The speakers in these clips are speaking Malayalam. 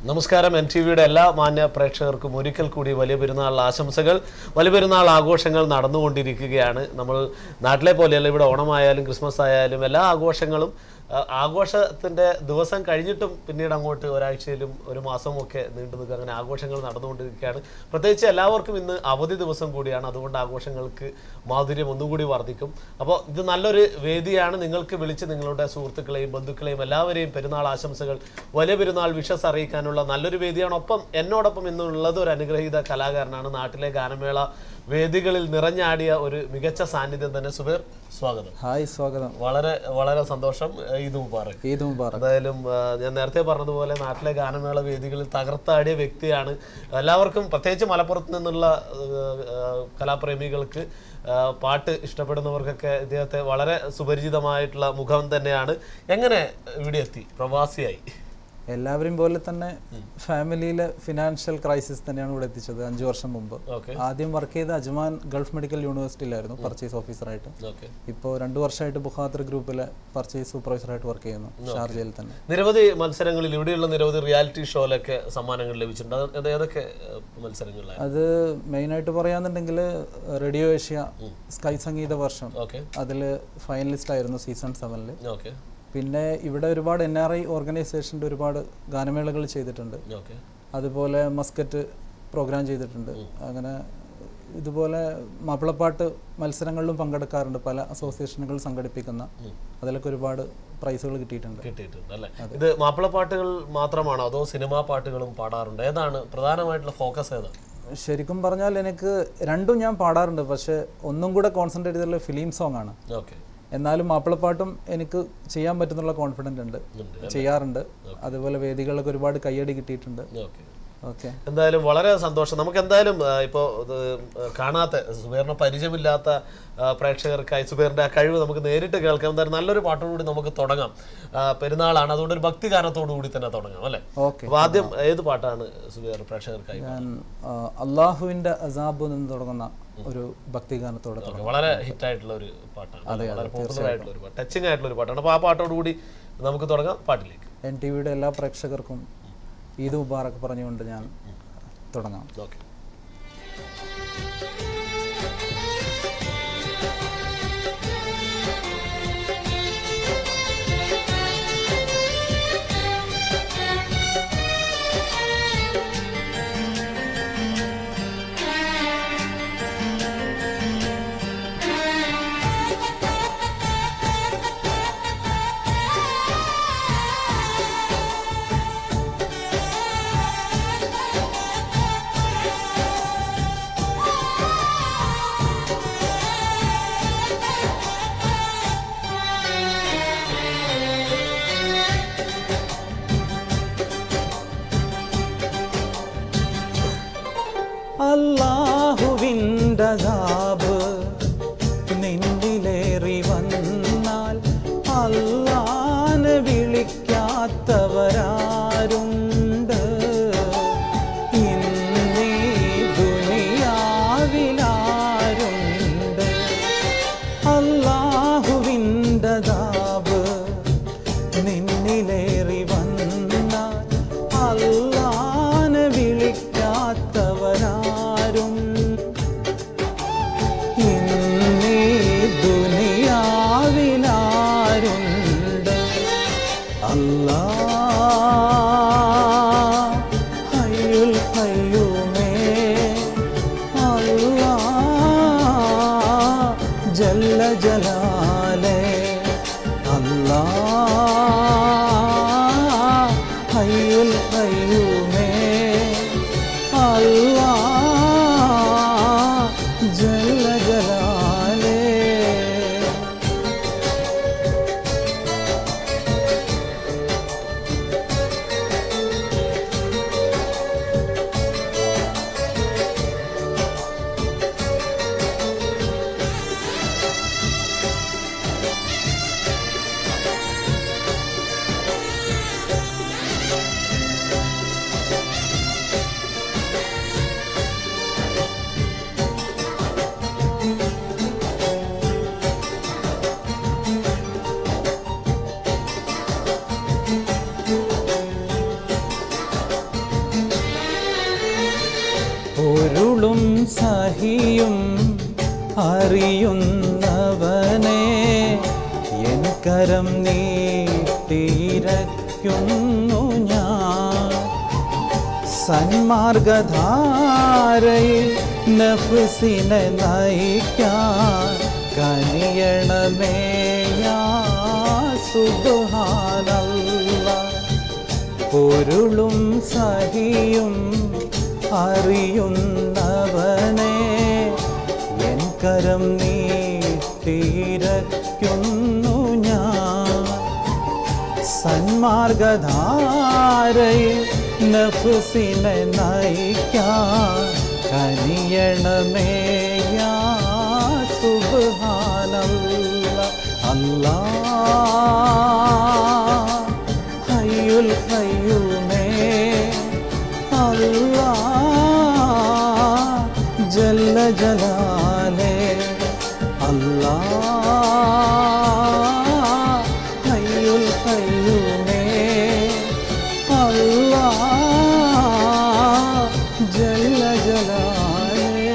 നമസ്കാരം എൻ ടി വിയുടെ എല്ലാ മാന്യ പ്രേക്ഷകർക്കും ഒരിക്കൽ കൂടി വലിയ പെരുന്നാൾ ആശംസകൾ വലിയ പെരുന്നാൾ ആഘോഷങ്ങൾ നടന്നുകൊണ്ടിരിക്കുകയാണ് നമ്മൾ നാട്ടിലെ പോലെയല്ല ഇവിടെ ഓണമായാലും ക്രിസ്മസ് ആയാലും എല്ലാ ആഘോഷങ്ങളും ആ, ആഘോഷത്തിന്റെ ദിവസം കഴിഞ്ഞിട്ടും പിന്നീട് അങ്ങോട്ട് ഒരാഴ്ചയിലും ഒരു മാസവും ഒക്കെ നീണ്ടു നിൽക്കുക അങ്ങനെ ആഘോഷങ്ങൾ നടന്നുകൊണ്ടിരിക്കുകയാണ് പ്രത്യേകിച്ച് എല്ലാവർക്കും ഇന്ന് അവധി ദിവസം കൂടിയാണ് അതുകൊണ്ട് ആഘോഷങ്ങൾക്ക് മാധുര്യം ഒന്നുകൂടി വർദ്ധിക്കും അപ്പോൾ ഇത് നല്ലൊരു വേദിയാണ് നിങ്ങൾക്ക് വിളിച്ച് നിങ്ങളുടെ സുഹൃത്തുക്കളെയും ബന്ധുക്കളെയും എല്ലാവരെയും പെരുന്നാൾ ആശംസകൾ വലിയ പെരുന്നാൾ വിഷസ് അറിയിക്കാനുള്ള നല്ലൊരു വേദിയാണ് ഒപ്പം എന്നോടൊപ്പം ഇന്നുള്ളത് ഒരു അനുഗ്രഹീത കലാകാരനാണ് നാട്ടിലെ ഗാനമേള വേദികളിൽ നിറഞ്ഞാടിയ ഒരു മികച്ച സാന്നിധ്യം തന്നെ സുബേർ സ്വാഗതം ഹായ് സ്വാഗതം വളരെ വളരെ സന്തോഷം ഈദ് മുബാറക് ഈദ് മുബാറക് എന്തായാലും ആ, ഞാൻ നേരത്തെ പറഞ്ഞതുപോലെ നാട്ടിലെ ഗാനമേള വേദികളിൽ തകർത്താടിയ വ്യക്തിയാണ് എല്ലാവർക്കും പ്രത്യേകിച്ച് മലപ്പുറത്ത് നിന്നുള്ള ആ, ആ, കലാപ്രേമികൾക്ക് ആ, പാട്ട് ഇഷ്ടപ്പെടുന്നവർക്കൊക്കെ ഇദ്ദേഹത്തെ വളരെ സുപരിചിതമായിട്ടുള്ള മുഖം തന്നെയാണ് എങ്ങനെ ഇവിടെ എത്തി പ്രവാസിയായി എല്ലാവരും പോലെ തന്നെ ഫാമിലിയിലെ ഫിനാൻഷ്യൽ ക്രൈസിസ് തന്നെയാണ് ഇവിടെ എത്തിച്ചത് അഞ്ചു വർഷം മുമ്പ് ഓക്കെ ആദ്യം വർക്ക് ചെയ്ത അജ്മാൻ ഗൾഫ് മെഡിക്കൽ യൂണിവേഴ്സിറ്റിയിലായിരുന്നു പർച്ചേസ് ഓഫീസറായിട്ട് ഓക്കെ ഇപ്പോൾ രണ്ടു വർഷമായിട്ട് ബുഖാത്ര ഗ്രൂപ്പിലെ പർച്ചേസ് സൂപ്പർവൈസറായിട്ട് വർക്ക് ചെയ്യുന്നു ഷാർജയിൽ തന്നെ നിരവധി മത്സരങ്ങളിൽ ഇവിടെയുള്ള നിരവധി റിയാലിറ്റി ഷോയിലൊക്കെ സമ്മാനങ്ങൾ ലഭിച്ചിട്ടുണ്ട് അത് അത് ഏതൊക്കെ ആ, മത്സരങ്ങളിലായിരുന്നു അത് മെയിനായിട്ട് പറയാന്നുണ്ടെങ്കിൽ റേഡിയോ ഏഷ്യ സ്കൈ സംഗീത വർഷം ഓക്കെ അതിൽ ഫൈനലിസ്റ്റ് ആയിരുന്നു സീസൺ സെവനിൽ ഓക്കെ പിന്നെ ഇവിടെ ഒരുപാട് എൻ ആർ ഐ ഓർഗനൈസേഷൻ്റെ ഒരുപാട് ഗാനമേളകൾ ചെയ്തിട്ടുണ്ട് ഓക്കെ അതുപോലെ മസ്കറ്റ് പ്രോഗ്രാം ചെയ്തിട്ടുണ്ട് അങ്ങനെ ഇതുപോലെ മാപ്പിളപ്പാട്ട് മത്സരങ്ങളിലും പങ്കെടുക്കാറുണ്ട് പല അസോസിയേഷനുകൾ സംഘടിപ്പിക്കുന്ന അതിലൊക്കെ ഒരുപാട് പ്രൈസുകൾ കിട്ടിയിട്ടുണ്ട് കിട്ടിയിട്ടുണ്ട് അല്ലേ ഇത് മാപ്പിളപ്പാട്ടുകൾ മാത്രമാണോ അതോ സിനിമാ പാട്ടുകളും പാടാറുണ്ട് ഏതാണ് പ്രധാനമായിട്ടുള്ള ഫോക്കസ് ഏതാണ് ശരിക്കും പറഞ്ഞാൽ എനിക്ക് രണ്ടും ഞാൻ പാടാറുണ്ട് പക്ഷേ ഒന്നും കൂടെ കോൺസെൻട്രേറ്റ് ചെയ്തിട്ടുള്ള ഫിലിം സോങ് ആണ് ഓക്കെ എന്നാലും മാപ്പിളപ്പാട്ടും എനിക്ക് ചെയ്യാൻ പറ്റുന്നുള്ള കോൺഫിഡൻ്റ് ഉണ്ട് ചെയ്യാറുണ്ട് അതുപോലെ വേദികളിലൊക്കെ ഒരുപാട് കയ്യടി കിട്ടിയിട്ടുണ്ട് ഓക്കെ ഓക്കെ എന്തായാലും വളരെ സന്തോഷം നമുക്ക് എന്തായാലും ആ, ഇപ്പോൾ ഇത് കാണാത്ത സുബേറിനെ പരിചയമില്ലാത്ത ആ, പ്രേക്ഷകർക്കായി സുബേറിന്റെ ആ കഴിവ് നമുക്ക് നേരിട്ട് കേൾക്കാം എന്തായാലും നല്ലൊരു പാട്ടോടുകൂടി നമുക്ക് തുടങ്ങാം ആ, പെരുന്നാളാണ് അതുകൊണ്ട് ഒരു ഭക്തിഗാനത്തോടു കൂടി തന്നെ തുടങ്ങാം അല്ലേ ഓക്കെ അപ്പൊ ആദ്യം ഏത് പാട്ടാണ് സുബേർ പ്രേക്ഷകർക്കായി ഞാൻ ആ, അള്ളാഹുവിൻ്റെ അസാബ് നിന്ന് തുടങ്ങുന്ന ഒരു ഭക്തിഗാനത്തോടെ ഓക്കെ വളരെ ഹിറ്റ് ആയിട്ടുള്ള ഒരു പാട്ടാണ് വളരെ പോപ്പുലർ ആയിട്ടുള്ള ഒരു പാട്ട് ടച്ചിങ് ആയിട്ടുള്ള ഒരു പാട്ടാണ് അപ്പോൾ ആ പാട്ടോടുകൂടി നമുക്ക് തുടങ്ങാം പാട്ടിലേക്ക് എൻ ടി വിയുടെ എല്ലാ പ്രേക്ഷകർക്കും ഈദ് മുബാറക്ക് പറഞ്ഞുകൊണ്ട് ഞാൻ തുടങ്ങാം ഓക്കെ അള്ളാഹുവിൻ്റെ ദാബ് നിന്നിലേറി വന്നാൽ അള്ളാനെ വിളിക്കാത്തവരാരുണ്ട് ഇന്നീ ദുനിയാവിലാരുണ്ട് അള്ളാഹുവിൻ്റെ ദാബ് നിന്നിലേറി വന്നാൽ അള്ളാനെ വിളിക്കാത്തവരാരും ഇന്നീ ദുനിയാവിലാരുണ്ട് അല്ലാ ഹയ്യുൽ ഖയ്യൂമേ അല്ലാ ജല്ല ജലാലേ അല്ലാ ഹയ്യുൽ ഖയ്യൂമേ അല്ലാ ജല്ല ജലാലേ അറിയുന്നവനെ എൻ കരം നീട്ടിരയ്ക്കുന്നു ഞാൻ സന്മാർഗധാരയിൽ നഫ്സിനെ നയിക്കാൻ കനിയണമേ യാ സുബ്ഹാനല്ലാഹ് പൊരുളും സഹിയും അറിയുന്നവനെ എൻ കരം നീട്ടിരയ്ക്കുന്നു ഞാൻ സന്മാർഗധാരയിൽ നഫ്സിനെ നയിക്കാൻ കനിയണമേ യാ സുബ്ഹാനല്ലാഹ് അല്ലാഹ് ഹയ്യുൽ ഖയ്യൂമേ അല്ലാഹ് ജല്ല ജലാലേ അല്ലാഹ് ഹയ്യുൽ ഖയ്യൂമേ അല്ലാഹ് ജല്ല ജലാലേ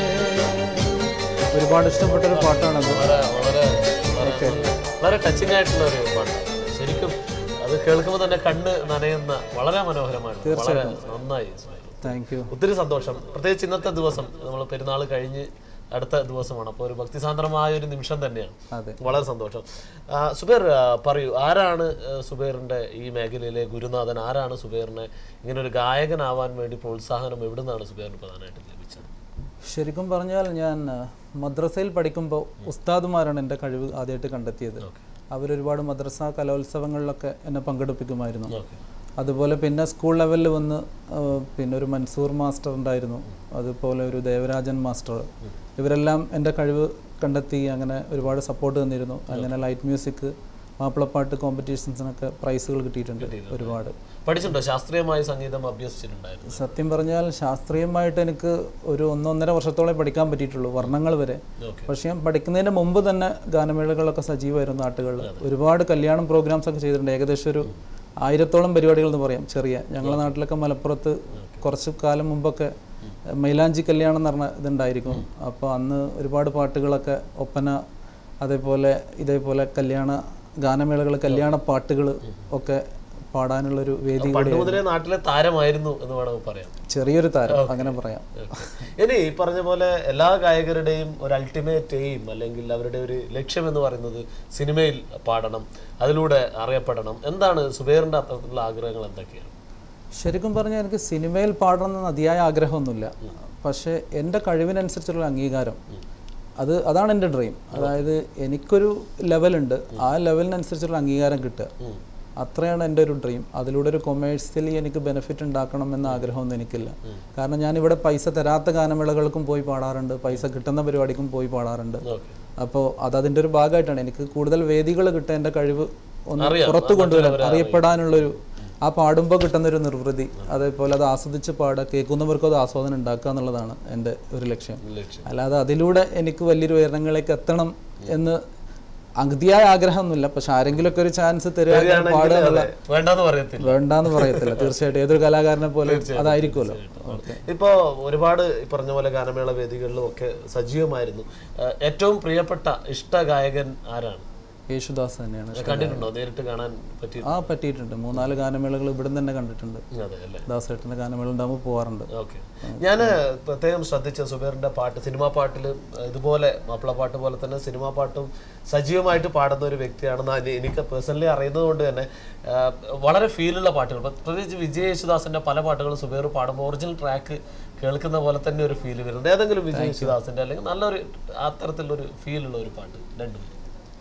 ഒരുപാട് ഇഷ്ടപ്പെട്ടൊരു പാട്ടാണത് വളരെ വളരെ വളരെ വളരെ ടച്ചിങ് ആയിട്ടുള്ള ഒരു പാട്ടാണ് ശരിക്കും അത് കേൾക്കുമ്പോൾ തന്നെ കണ്ണ് നനയുന്ന വളരെ മനോഹരമാണ് വളരെ നന്നായി സുഹൈൽ. താങ്ക് യു ഒത്തിരി സന്തോഷം പ്രത്യേകിച്ച് ഇന്നത്തെ ദിവസം നമ്മൾ പെരുന്നാൾ കഴിഞ്ഞ് അടുത്ത ദിവസമാണ് അപ്പോൾ ഒരു ഭക്തിസാന്ദ്രമായ ഒരു നിമിഷം തന്നെയാണ് അതെ വളരെ സന്തോഷം ആ, സുബൈർ ആ, പറയൂ ആരാണ് ആ, സുബൈറിന്റെ ഈ മേഖലയിലെ ഗുരുനാഥൻ ആരാണ് സുബൈറിനെ ഇങ്ങനെ ഒരു ഗായകനാവാൻ വേണ്ടി പ്രോത്സാഹനം എവിടെ നിന്നാണ് സുബൈറിന് പ്രധാനമായിട്ട് ലഭിച്ചത് ശരിക്കും പറഞ്ഞാൽ ഞാൻ ആ, മദ്രസയിൽ പഠിക്കുമ്പോൾ ഉസ്താദുമാരാണ് എൻ്റെ കഴിവ് ആദ്യമായിട്ട് കണ്ടെത്തിയത് അവരൊരുപാട് മദ്രസ കലോത്സവങ്ങളിലൊക്കെ എന്നെ പങ്കെടുപ്പിക്കുമായിരുന്നു ഓക്കെ അതുപോലെ പിന്നെ സ്കൂൾ ലെവലിൽ വന്ന് ആ, പിന്നെ ഒരു മൻസൂർ മാസ്റ്റർ ഉണ്ടായിരുന്നു അതുപോലെ ഒരു ദേവരാജൻ മാസ്റ്റർ ഇവരെല്ലാം എൻ്റെ കഴിവ് കണ്ടെത്തി അങ്ങനെ ഒരുപാട് സപ്പോർട്ട് തന്നിരുന്നു അങ്ങനെ ലൈറ്റ് മ്യൂസിക് മാപ്പിളപ്പാട്ട് കോമ്പറ്റീഷൻസിനൊക്കെ പ്രൈസുകൾ കിട്ടിയിട്ടുണ്ട് ഒരുപാട് പഠിച്ചിട്ടുണ്ടോ ശാസ്ത്രീയമായി സംഗീതം അഭ്യസിച്ചിട്ടുണ്ടായിരുന്നു സത്യം പറഞ്ഞാൽ ശാസ്ത്രീയമായിട്ട് എനിക്ക് ഒരു ഒന്നൊന്നര വർഷത്തോളം പഠിക്കാൻ പറ്റിയിട്ടുള്ളൂ വർണ്ണങ്ങൾ വരെ ഓക്കെ പക്ഷേ ഞാൻ പഠിക്കുന്നതിന് മുമ്പ് തന്നെ ഗാനമേളകളൊക്കെ സജീവമായിരുന്നു നാട്ടുകളിൽ ഒരുപാട് കല്യാണം പ്രോഗ്രാംസ് ഒക്കെ ചെയ്തിട്ടുണ്ട് ഏകദേശം ഒരു ആയിരത്തോളം പരിപാടികൾ എന്ന് പറയാം ചെറിയ ഞങ്ങളുടെ നാട്ടിലൊക്കെ മലപ്പുറത്ത് കുറച്ച് കാലം മുമ്പൊക്കെ മൈലാഞ്ചി കല്യാണം എന്ന് പറഞ്ഞ ഇതുണ്ടായിരിക്കും അപ്പോൾ അന്ന് ഒരുപാട് പാട്ടുകളൊക്കെ ഒപ്പന അതേപോലെ ഇതേപോലെ കല്യാണ ഗാനമേളകൾ കല്യാണ പാട്ടുകൾ ഒക്കെ പാടാനുള്ളൊരു വേദി പണ്ട് മുതലേ നാട്ടിലെ താരമായിരുന്നു എന്ന് വേണമെങ്കിൽ പറയാം ചെറിയൊരു താരം അങ്ങനെ പറയാം ഇനി ഈ പറഞ്ഞ പോലെ എല്ലാ ഗായകരുടെയും ഒരു അൾട്ടിമേറ്റ് എയിം അല്ലെങ്കിൽ അവരുടെ ഒരു ലക്ഷ്യം എന്ന് പറയുന്നത് സിനിമയിൽ പാടണം അതിലൂടെ അറിയപ്പെടണം എന്താണ് സുബൈറിന്റെ അത്തരത്തിലുള്ള ആഗ്രഹങ്ങൾ എന്തൊക്കെയാണ് ശരിക്കും പറഞ്ഞാൽ എനിക്ക് സിനിമയിൽ പാടണം എന്ന് അതിയായ ആഗ്രഹമൊന്നുമില്ല പക്ഷേ എൻ്റെ കഴിവിനനുസരിച്ചുള്ള അംഗീകാരം അത് അതാണ് എൻ്റെ ഡ്രീം അതായത് എനിക്കൊരു ലെവലുണ്ട് ആ ലെവലിനനുസരിച്ചുള്ള അംഗീകാരം കിട്ടുക അത്രയാണ് എൻ്റെ ഒരു ഡ്രീം അതിലൂടെ ഒരു കൊമേഴ്സ്യലി എനിക്ക് ബെനിഫിറ്റ് ഉണ്ടാക്കണം എന്ന ആഗ്രഹമൊന്നും എനിക്കില്ല കാരണം ഞാൻ ഇവിടെ പൈസ തരാത്ത ഗാനമേളകൾക്കും പോയി പാടാറുണ്ട് പൈസ കിട്ടുന്ന പരിപാടിക്കും പോയി പാടാറുണ്ട് ഓക്കെ അപ്പോൾ അത് അതിൻ്റെ ഒരു ഭാഗമായിട്ടാണ് എനിക്ക് കൂടുതൽ വേദികൾ കിട്ടാൻ എൻ്റെ കഴിവ് ഒന്ന് പുറത്തു കൊണ്ടുവരാൻ അറിയപ്പെടാനുള്ളൊരു ആ പാടുമ്പോൾ കിട്ടുന്ന ഒരു നിർവൃതി അതേപോലെ അത് ആസ്വദിച്ച് പാടുക കേൾക്കുന്നവർക്കും അത് ആസ്വാദനം ഉണ്ടാക്കുക എന്നുള്ളതാണ് എൻ്റെ ഒരു ലക്ഷ്യം ലക്ഷ്യം അല്ലാതെ അതിലൂടെ എനിക്ക് വലിയൊരു ഉയരങ്ങളിലേക്ക് എത്തണം എന്ന് അഗതിയായ ആഗ്രഹമൊന്നുമില്ല പക്ഷെ ആരെങ്കിലുമൊക്കെ ഒരു ചാൻസ് തരിക ഞാൻ പാടുക എന്നുള്ള വേണ്ടെന്ന് പറയത്തില്ല വേണ്ടാന്ന് പറയത്തില്ല തീർച്ചയായിട്ടും ഏതൊരു കലാകാരനെ പോലെ അതായിരിക്കുമല്ലോ ഓക്കെ ഇപ്പോൾ ഒരുപാട് ഈ പറഞ്ഞ പോലെ ഗാനമേള വേദികളിലും ഒക്കെ സജീവമായിരുന്നു ആ, ഏറ്റവും പ്രിയപ്പെട്ട ഇഷ്ട ഗായകൻ ആരാണ് യേശുദാസ് തന്നെയാണ് കണ്ടിട്ടുണ്ടോ നേരിട്ട് കാണാൻ പറ്റി ആ പറ്റിയിട്ടുണ്ട് മൂന്നാല് ഗാനമേളകൾ ഇവിടെ തന്നെ കണ്ടിട്ടുണ്ട് അതെ അല്ലേ ദാസേട്ടൻ്റെ ഗാനമേള ഉണ്ടാകുമ്പോൾ പോകാറുണ്ട് ഓക്കെ ഞാൻ പ്രത്യേകം ശ്രദ്ധിച്ച സുബേറിന്റെ പാട്ട് സിനിമാ പാട്ടിൽ ഇതുപോലെ മാപ്പിള പാട്ട് പോലെ തന്നെ സിനിമാ പാട്ടും സജീവമായിട്ട് പാടുന്ന ഒരു വ്യക്തിയാണെന്ന് അത് എനിക്ക് പേഴ്സണലി അറിയുന്നത് കൊണ്ട് തന്നെ ആ, വളരെ ഫീലുള്ള പാട്ടുകൾ ഇപ്പൊ പ്രത്യേകിച്ച് വിജയ് യേശുദാസിന്റെ പല പാട്ടുകളും സുബേർ പാടുമ്പോൾ ഒറിജിനൽ ട്രാക്ക് കേൾക്കുന്ന പോലെ തന്നെ ഒരു ഫീൽ വരുന്നത് ഏതെങ്കിലും വിജയ് യേശുദാസിന്റെ അല്ലെങ്കിൽ നല്ലൊരു അത്തരത്തിലുള്ള ഒരു ഫീലുള്ള ഒരു പാട്ട് രണ്ടുപേരും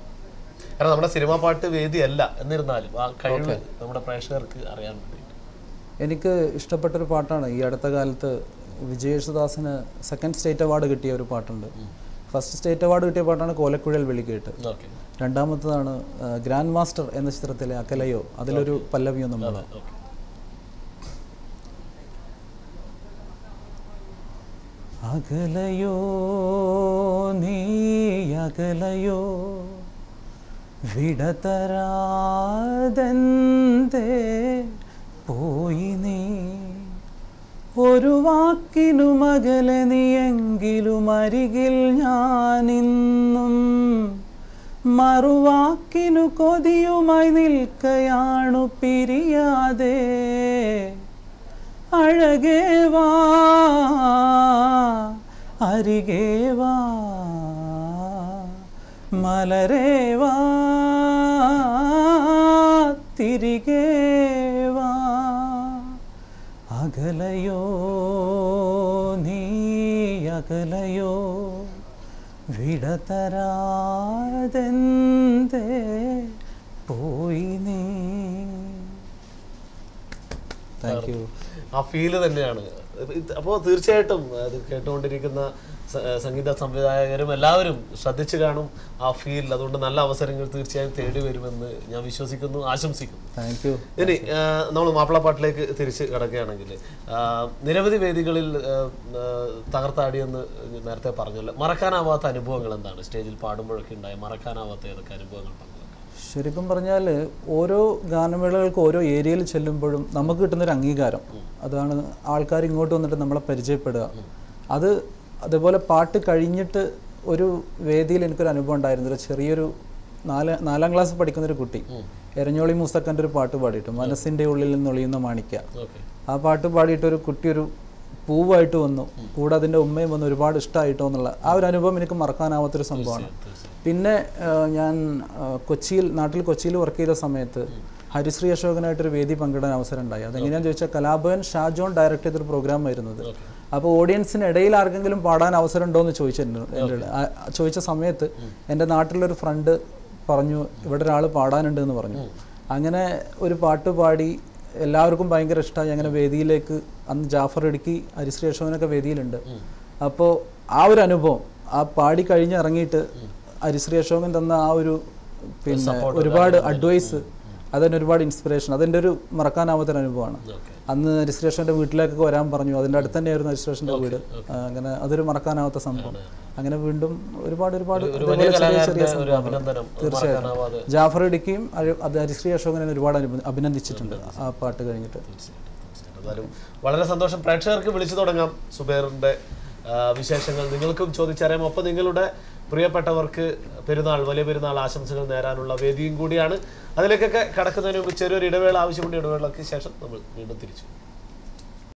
കാരണം നമ്മുടെ സിനിമാ പാട്ട് വേദിയല്ല എന്നിരുന്നാലും ആ കഴിവ് നമ്മുടെ പ്രേക്ഷകർക്ക് അറിയാൻ വേണ്ടി എനിക്ക് ഇഷ്ടപ്പെട്ടൊരു പാട്ടാണ് ഈ അടുത്ത കാലത്ത് വിജയ് യേശുദാസിന് സെക്കൻഡ് സ്റ്റേറ്റ് അവാർഡ് കിട്ടിയ ഒരു പാട്ടുണ്ട് ഫസ്റ്റ് സ്റ്റേറ്റ് അവാർഡ് കിട്ടിയ പാട്ടാണ് കോലക്കുഴൽ വെളിക്കേട്ട് ഓക്കെ രണ്ടാമത്തതാണ് ആ, ഗ്രാൻഡ് മാസ്റ്റർ എന്ന ചിത്രത്തിലെ അക്കലയോ അതിലൊരു പല്ലവിയോ നമ്മൾ ഓക്കെ അകലയോ നീ അകലയോ വിടതരാതെന്തേ പോയി നീ ഒരു വാക്കിനു മകലെ നീയെങ്കിലും അരികിൽ ഞാനിന്നും മറുവാക്കിനു കൊതിയുമായി നിൽക്കയാണു പിരിയാതെ അഴകേ വാ അരികേ വാ മലരേ വാ തിരികെ വാ അകലയോ നീ അകലയോ വിടതരാതെന്തേ പോയി നീ താങ്ക് യു ആ ഫീല് തന്നെയാണ് അപ്പോൾ തീർച്ചയായിട്ടും അത് കേട്ടുകൊണ്ടിരിക്കുന്ന സ- സംഗീത സംവിധായകരും എല്ലാവരും ശ്രദ്ധിച്ചു കാണും ആ ഫീൽ അതുകൊണ്ട് നല്ല അവസരങ്ങൾ തീർച്ചയായും തേടി വരുമെന്ന് ഞാൻ വിശ്വസിക്കുന്നു ആശംസിക്കുന്നു താങ്ക് യു ഇനി നമ്മൾ മാപ്പിളപ്പാട്ടിലേക്ക് തിരിച്ച് കിടക്കുകയാണെങ്കിൽ ആ, നിരവധി വേദികളിൽ ആ, ആ, തകർത്താടിയെന്ന് നേരത്തെ പറഞ്ഞല്ലോ മറക്കാനാവാത്ത അനുഭവങ്ങൾ എന്താണ് സ്റ്റേജിൽ പാടുമ്പോഴൊക്കെ ഉണ്ടായ മറക്കാനാവാത്ത ഏതൊക്കെ അനുഭവങ്ങൾ പങ്കുവെക്കാം ശരിക്കും പറഞ്ഞാൽ ഓരോ ഗാനമേളകൾക്ക് ഓരോ ഏരിയയിൽ ചെല്ലുമ്പോഴും നമുക്ക് കിട്ടുന്നൊരു അംഗീകാരം അതാണ് ആൾക്കാർ ഇങ്ങോട്ട് വന്നിട്ട് നമ്മളെ പരിചയപ്പെടുക അത് അതുപോലെ പാട്ട് കഴിഞ്ഞിട്ട് ഒരു വേദിയിൽ എനിക്കൊരു അനുഭവം ഉണ്ടായിരുന്നു ഒരു ചെറിയൊരു നാല് നാലാം ക്ലാസ് പഠിക്കുന്ന ഒരു കുട്ടി എരഞ്ഞോളി മൂസക്കൻ്റെ ഒരു പാട്ട് പാടിയിട്ട് മനസ്സിൻ്റെ ഉള്ളിൽ നിന്നൊളിയുന്ന മാണിക്ക ഓക്കെ ആ പാട്ട് പാടിയിട്ട് ഒരു കുട്ടി ഒരു പൂവായിട്ട് വന്നു കൂടെ അതിൻ്റെ ഉമ്മയും വന്ന് ഒരുപാട് ഇഷ്ടമായിട്ടോ എന്നുള്ള ആ ഒരു അനുഭവം എനിക്ക് മറക്കാനാവാത്തൊരു സംഭവമാണ് പിന്നെ ആ, ഞാൻ ആ, കൊച്ചിയിൽ നാട്ടിൽ കൊച്ചിയിൽ വർക്ക് ചെയ്ത സമയത്ത് ഹരിശ്രീ അശോകനായിട്ടൊരു വേദി പങ്കിടാൻ അവസരം ഉണ്ടായി അതെങ്ങനെയാണെന്ന് ചോദിച്ചാൽ കലാഭവൻ ഷാജോൺ ഡയറക്ട് ചെയ്തൊരു പ്രോഗ്രാം ആയിരുന്നത് അപ്പോൾ ഓഡിയൻസിന് ഇടയിൽ ആർക്കെങ്കിലും പാടാൻ അവസരം ഉണ്ടോ എന്ന് ചോദിച്ചിട്ടുണ്ട് എൻ്റെ അടുത്ത്. ആ- ആ ചോദിച്ച സമയത്ത് എൻ്റെ നാട്ടിലൊരു ഫ്രണ്ട് പറഞ്ഞു ഇവിടെ ഒരാൾ പാടാനുണ്ട് എന്ന് പറഞ്ഞു അങ്ങനെ ഒരു പാട്ട് പാടി എല്ലാവർക്കും ഭയങ്കര ഇഷ്ടമായി അങ്ങനെ വേദിയിലേക്ക് അന്ന് ജാഫർ ഇടുക്കി ഹരിശ്രീ അശോകനൊക്കെ വേദിയിലുണ്ട് അപ്പോൾ ആ ഒരു അനുഭവം ആ പാടി കഴിഞ്ഞ് ഇറങ്ങിയിട്ട് ഹരിശ്രീ അശോകൻ തന്ന ആ ഒരു പിന്നെ ഒരുപാട് അഡ്വൈസ് അതെന്നെ ഒരുപാട് ഇൻസ്പിറേഷൻ അതെൻ്റെ ഒരു മറക്കാനാവാത്തൊരു അനുഭവമാണ് ഓക്കെ അന്ന് ഹരിശ്രേഷൻ്റെ വീട്ടിലേക്കൊക്കെ വരാൻ പറഞ്ഞു അതിൻ്റെ അടുത്ത് തന്നെയായിരുന്നു ഹരിശ്രേഷൻ്റെ വീട് ആ, അങ്ങനെ അതൊരു മറക്കാനാവാത്ത സംഭവം അങ്ങനെ വീണ്ടും ഒരുപാട് ഒരുപാട് ഒരു ഇതേപോലെ വലിയ ചെറിയ ചെറിയ കലാകാരന്റെ ഒരു സംഭവങ്ങൾ അഭിനന്ദനം തീർച്ചയായിട്ടും മറക്കാനാവാതെ ജാഫർ ഇടുക്കിയും അഴ- അത് ഹരിശ്രീ അശോകനെ ഒരുപാട് അനുഭ- അഭിനന്ദിച്ചിട്ടുണ്ട് ആ പാട്ട് കഴിഞ്ഞിട്ട് തീർച്ചയായിട്ടും, തീർച്ചയായിട്ടും. എന്തായാലും വളരെ സന്തോഷം പ്രേക്ഷകർക്ക് വിളിച്ചു തുടങ്ങാം സുബേറിന്റെ ആ, വിശേഷങ്ങൾ നിങ്ങൾക്കും ചോദിച്ചറിയാം ഒപ്പം നിങ്ങളുടെ പ്രിയപ്പെട്ടവർക്ക് പെരുന്നാൾ വലിയ പെരുന്നാൾ ആശംസകൾ നേരാനുള്ള വേദിയും കൂടിയാണ് അതിലേക്കൊക്കെ കടക്കുന്നതിന് മുമ്പ് ചെറിയൊരു ഇടവേള ആവശ്യമുണ്ട് ഇടവേളയ്ക്ക് ശേഷം നമ്മൾ വീണ്ടും തിരിച്ചു